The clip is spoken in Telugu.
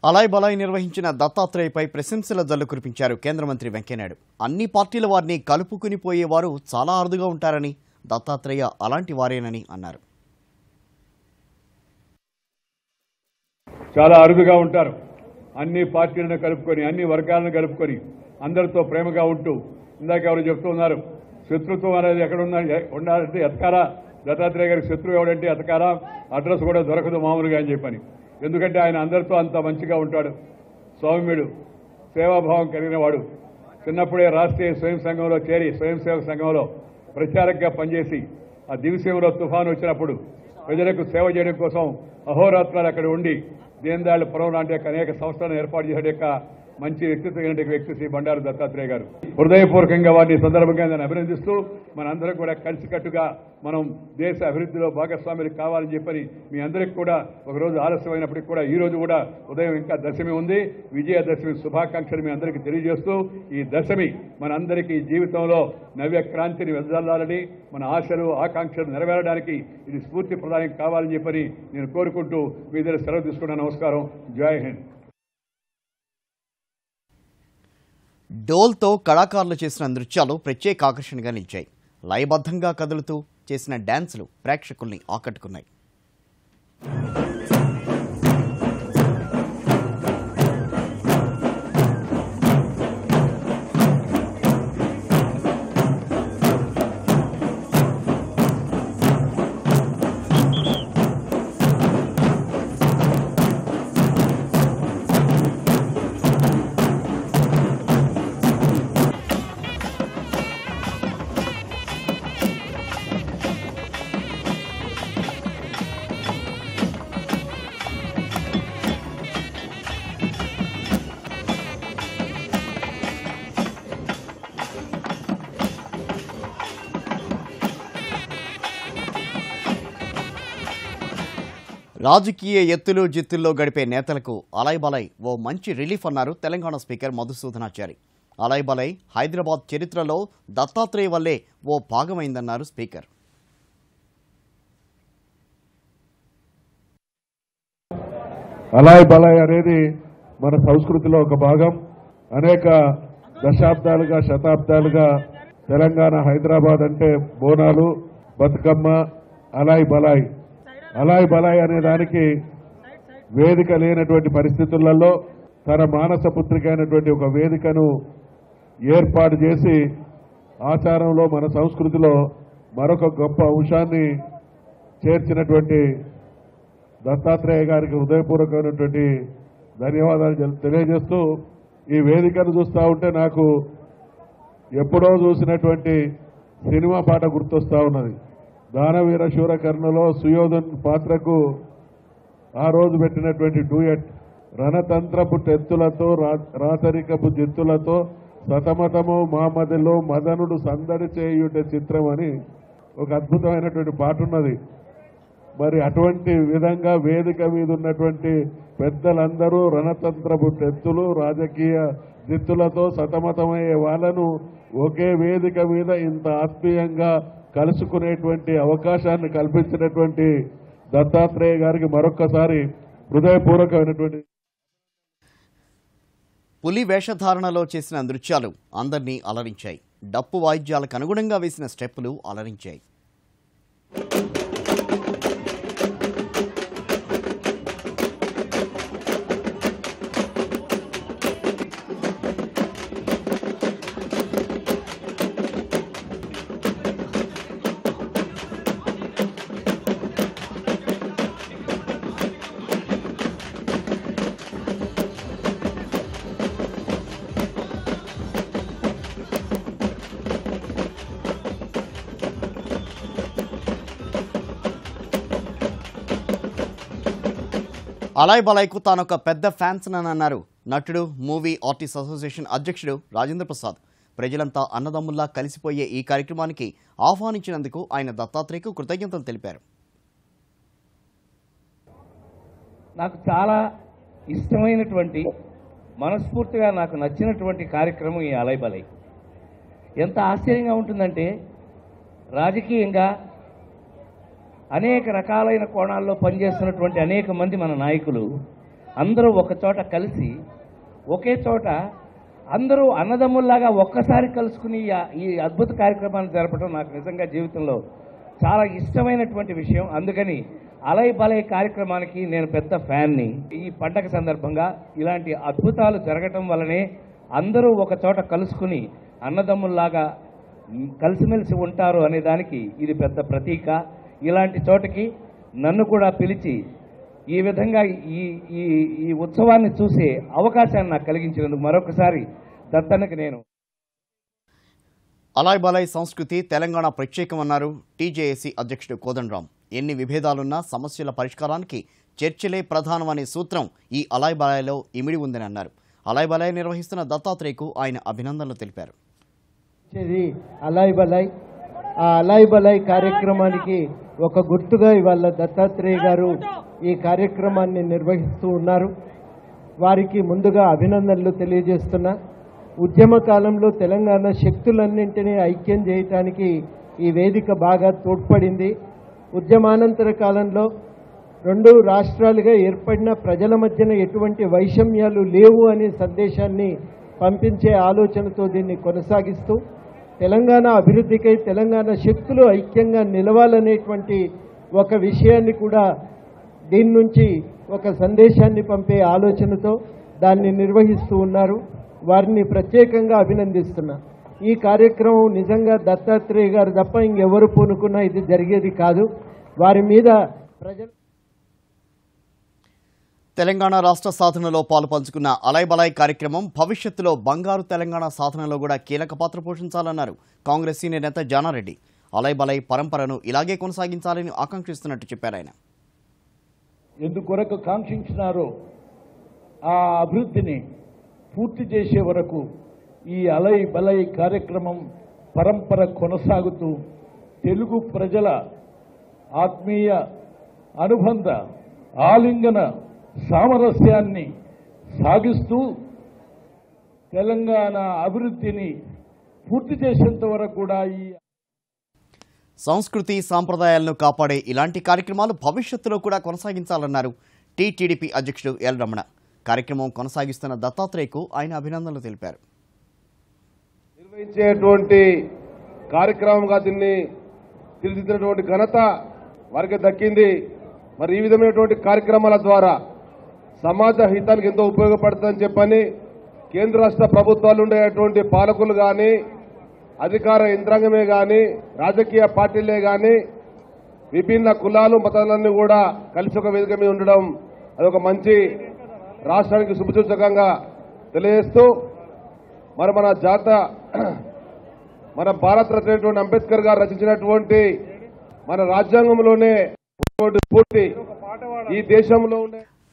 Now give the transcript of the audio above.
అలాయ్ బలాయ్ నిర్వహించిన దత్తాత్రేయపై ప్రశంసల జల్లు కురిపించారు కేంద్ర మంత్రి వెంకయ్యనాయుడు అన్ని పార్టీల వారిని కలుపుకుని పోయేవారు చాలా అరుదుగా ఉంటారని దత్తాత్రేయ అలాంటి వారేనని అన్నారు చాలా అరుదుగా ఉంటారు అన్ని పార్టీలను కలుపుకొని అన్ని వర్గాలను కలుపుకొని అందరితో ప్రేమగా ఉంటూ ఇందాక ఎవరు చెప్తూ ఉన్నారు శత్రుత్వం అనేది ఎక్కడ ఉందా ఎ- ఉండాలంటే ఎతకారా దత్తాత్రేయ గారికి శత్రువు ఎవడంటే ఎతకారా అడ్రస్ కూడా దొరకదు మామూలుగా అని చెప్పని ఎందుకంటే ఆయన అందరితో అంత మంచిగా ఉంటాడు సౌమ్యుడు సేవాభావం కలిగిన వాడు చిన్నప్పుడే రాష్ట్రీయ స్వయం సంఘంలో చేరి స్వయం సేవక సంఘంలో ప్రచారకగా పనిచేసి ఆ దివిసీమలో తుఫాను వచ్చినప్పుడు ప్రజలకు సేవ చేయడం కోసం అహోరాత్రాలు అక్కడ ఉండి దీనదయాళ్ పురం లాంటి యొక్క అనేక సంస్థలను ఏర్పాటు చేసే యొక్క మంచి వ్యక్తిత్వం కలిగిన వ్యక్తి శ్రీ బండారు దత్తాత్రేయ గారు హృదయపూర్వకంగా వారిని ఈ సందర్భంగా నేను అభినందిస్తూ మనందరం కూడా కలిసికట్టుగా మనం దేశ అభివృద్ధిలో భాగస్వాములు కావాలని చెప్పని మీ అందరికి కూడా ఒకరోజు ఆలస్యమైనప్పటికీ కూడా ఈ రోజు కూడా ఉదయం ఇంకా దశమి ఉంది విజయదశమి శుభాకాంక్షలు మీ అందరికీ తెలియజేస్తూ ఈ దశమి మనందరికీ జీవితంలో నవ్య క్రాంతిని వెదజల్లాలని మన ఆశలు ఆకాంక్షలు నెరవేరడానికి ఇది స్ఫూర్తి ప్రదాయం కావాలని చెప్పని నేను కోరుకుంటూ మీ దగ్గర సెలవు తీసుకున్న నమస్కారం జై హింద్ డోల్తో కళాకారులు చేసిన నృత్యాలు ప్రత్యేక ఆకర్షణగా నిలిచాయి లయబద్ధంగా కదులుతూ చేసిన డ్యాన్సులు ప్రేక్షకుల్ని ఆకట్టుకున్నాయి రాజకీయ ఎత్తులు జిత్తుల్లో గడిపే నేతలకు అలాయ్ బలయ్ ఓ మంచి రిలీఫ్ అన్నారు తెలంగాణ స్పీకర్ మధుసూదనాచారి అలాయ్ బలయ్ హైదరాబాద్ చరిత్రలో దత్తాత్రేయ వల్లే ఓ భాగమైందన్నారు స్పీకర్ అలాయ్ బలాయ్ అనేది మన సంస్కృతిలో ఒక భాగం అనేక దశాబ్దాలుగా శతాబ్దాలుగా తెలంగాణ హైదరాబాద్ అంటే బోనాలు బతుకమ్మ అలాయ్ బలాయ్ అలాయ్ బలాయ్ అనే దానికి వేదిక లేనటువంటి పరిస్థితులలో తన మానస పుత్రిక అయినటువంటి ఒక వేదికను ఏర్పాటు చేసి ఆచారంలో మన సంస్కృతిలో మరొక గొప్ప అంశాన్ని చేర్చినటువంటి దత్తాత్రేయ గారికి హృదయపూర్వకమైనటువంటి ధన్యవాదాలు తెల్- తెలియజేస్తూ ఈ వేదికను చూస్తూ ఉంటే నాకు ఎప్పుడో చూసినటువంటి సినిమా పాట గుర్తొస్తా ఉన్నది దానవీర శూరకర్ణలో సుయోధన్ పాత్రకు ఆ రోజు పెట్టినటువంటి డూయట్ రణతంత్రపు టెత్తులతో రా- రాచరికపు జిత్తులతో సతమతము మామదిలో మదనుడు సందడి చేయుట చిత్రం అని ఒక అద్భుతమైనటువంటి పాట ఉన్నది మరి అటువంటి విధంగా వేదిక మీద ఉన్నటువంటి పెద్దలందరూ రణతంత్రపు టెత్తులు రాజకీయ జిత్తులతో సతమతమయ్యే వాళ్ళను ఒకే వేదిక మీద ఇంత ఆత్మీయంగా కలుసుకునేటువంటి అవకాశాన్ని కల్పించినటువంటి దత్తాత్రేయ గారికి మరొక్కసారి హృదయపూర్వకమైనటువంటి పులి వేషధారణలో చేసిన నృత్యాలు అందరినీ అలరించాయి డప్పు వాయిద్యాలకు అనుగుణంగా వేసిన స్టెప్పులు అలరించాయి అలాయ్ బలాయ్కు తానొక పెద్ద ఫ్యాన్స్ అని అన్నారు నటుడు మూవీ ఆర్టిస్ట్ అసోసియేషన్ అధ్యక్షుడు రాజేంద్ర ప్రసాద్ ప్రజలంతా అన్నదమ్ముల్లా కలిసిపోయే ఈ కార్యక్రమానికి ఆహ్వానించినందుకు ఆయన దత్తాత్రేయకు కృతజ్ఞతలు తెలిపారు నాకు చాలా ఇష్టమైనటువంటి మనస్ఫూర్తిగా నాకు నచ్చినటువంటి కార్యక్రమం ఈ అలైబలై ఎంత ఆశ్చర్యంగా ఉంటుందంటే రాజకీయంగా అనేక రకాలైన కోణాల్లో పనిచేస్తున్నటువంటి అనేక మంది మన నాయకులు అందరూ ఒక చోట కలిసి ఒకే చోట అందరూ అన్నదమ్ముల్లాగా ఒక్కసారి కలుసుకుని ఈ- ఈ అద్భుత కార్యక్రమాన్ని జరపడం నాకు నిజంగా జీవితంలో చాలా ఇష్టమైనటువంటి విషయం అందుకని అలై బలై కార్యక్రమానికి నేను పెద్ద ఫ్యాన్ని ఈ పండగ సందర్భంగా ఇలాంటి అద్భుతాలు జరగటం వల్లనే అందరూ ఒక చోట కలుసుకుని అన్నదమ్ముల్లాగా మ్, కలిసిమెలిసి ఉంటారు అనే దానికి ఇది పెద్ద ప్రతీక ఇలాంటి చోటకి నన్ను కూడా పిలిచి ఈ విధంగా ఈ ఈ ఈ ఉత్సవాన్ని చూసే అవకాశాన్ని నాకు కలిగించినందుకు మరొకసారి దత్తన్నకి నేను అలాయ్ బలాయ్ సంస్కృతి తెలంగాణ ప్రత్యేకమన్నారు టీజేఏసీ అధ్యక్షుడు కోదండరాం ఎన్ని విభేదాలున్నా సమస్యల పరిష్కారానికి చర్చలే ప్రధానమనే సూత్రం ఈ అలాయ్ బలాయ్లో ఇమిడి ఉందని అన్నారు అలాయ్ బలాయ్ నిర్వహిస్తున్న దత్తాత్రేయకు ఆయన అభినందనలు తెలిపారు వచ్చేది అలాయ్ బలాయ్ ఆ అలాయ్ బలాయ్ కార్యక్రమానికి ఒక గుర్తుగా ఇవాళ దత్తాత్రేయ గారు ఈ కార్యక్రమాన్ని నిర్వహిస్తూ ఉన్నారు వారికి ముందుగా అభినందనలు తెలియజేస్తున్నా ఉద్యమ కాలంలో తెలంగాణ శక్తులన్నింటినీ ఐక్యం చేయటానికి ఈ వేదిక బాగా తోడ్పడింది ఉద్యమానంతర కాలంలో రెండు రాష్ట్రాలుగా ఏర్పడిన ప్రజల మధ్యన ఎటువంటి వైషమ్యాలు లేవు అనే సందేశాన్ని పంపించే ఆలోచనతో దీన్ని కొనసాగిస్తూ తెలంగాణ అభివృద్ధికై తెలంగాణ శక్తులు ఐక్యంగా నిలవాలనేటువంటి ఒక విషయాన్ని కూడా దీని నుంచి ఒక సందేశాన్ని పంపే ఆలోచనతో దాన్ని నిర్వహిస్తూ ఉన్నారు వారిని ప్రత్యేకంగా అభినందిస్తున్నా ఈ కార్యక్రమం నిజంగా దత్తాత్రేయ గారు తప్ప ఇంకెవరు పూనుకున్నా ఇది జరిగేది కాదు వారి మీద ప్రజలు తెలంగాణ రాష్ట్ర సాధనలో పాలు పంచుకున్న అలాయ్ బలాయ్ కార్యక్రమం భవిష్యత్తులో బంగారు తెలంగాణ సాధనలో కూడా కీలక పాత్ర పోషించాలన్నారు కాంగ్రెస్ సీనియర్ నేత జానారెడ్డి అలాయ్ బలాయ్ పరంపరను ఇలాగే కొనసాగించాలని ఆకాంక్షిస్తున్నట్టు చెప్పారు ఆయన ఎందుకొరకు కాంక్షించినారో ఆ అభివృద్ధిని పూర్తి చేసే వరకు ఈ అలై బలై కార్యక్రమం పరంపర కొనసాగుతూ తెలుగు ప్రజల ఆత్మీయ అనుబంధ ఆలింగన సామరస్యాన్ని సాగిస్తూ తెలంగాణ అభివృద్ధిని పూర్తి చేసేంత వరకు కూడా ఈ సంస్కృతి సాంప్రదాయాలను కాపాడే ఇలాంటి కార్యక్రమాలు భవిష్యత్తులో కూడా కొనసాగించాలన్నారు టీటీడీపీ అధ్యక్షుడు ఎల్ రమణ కార్యక్రమం కొనసాగిస్తున్న దత్తాత్రేయకు ఆయన అభినందనలు తెలిపారు నిర్వహించేటువంటి కార్యక్రమంగా దీన్ని తీర్చిదిద్దినటువంటి ఘనత వారికి దక్కింది మరి ఈ విధమైనటువంటి కార్యక్రమాల ద్వారా సమాజ హితానికి ఎంతో ఉపయోగపడుతుందని చెప్పని కేంద్ర రాష్ట్ర ప్రభుత్వాలు ఉండేటువంటి పాలకులు కానీ అధికార యంత్రాంగమే కానీ రాజకీయ పార్టీలే కానీ విభిన్న కులాలు మతాలన్నీ కూడా కలిసి ఒక వేదిక మీద ఉండడం అదొక మంచి రాష్ట్రానికి శుభసూచకంగా తెలియజేస్తూ మరి మన జాత మన భారత రత్న అంబేద్కర్ గారు రచించినటువంటి మన రాజ్యాంగంలోనే ఉన్నటువంటి స్ఫూర్తి ఈ దేశంలో ఉండే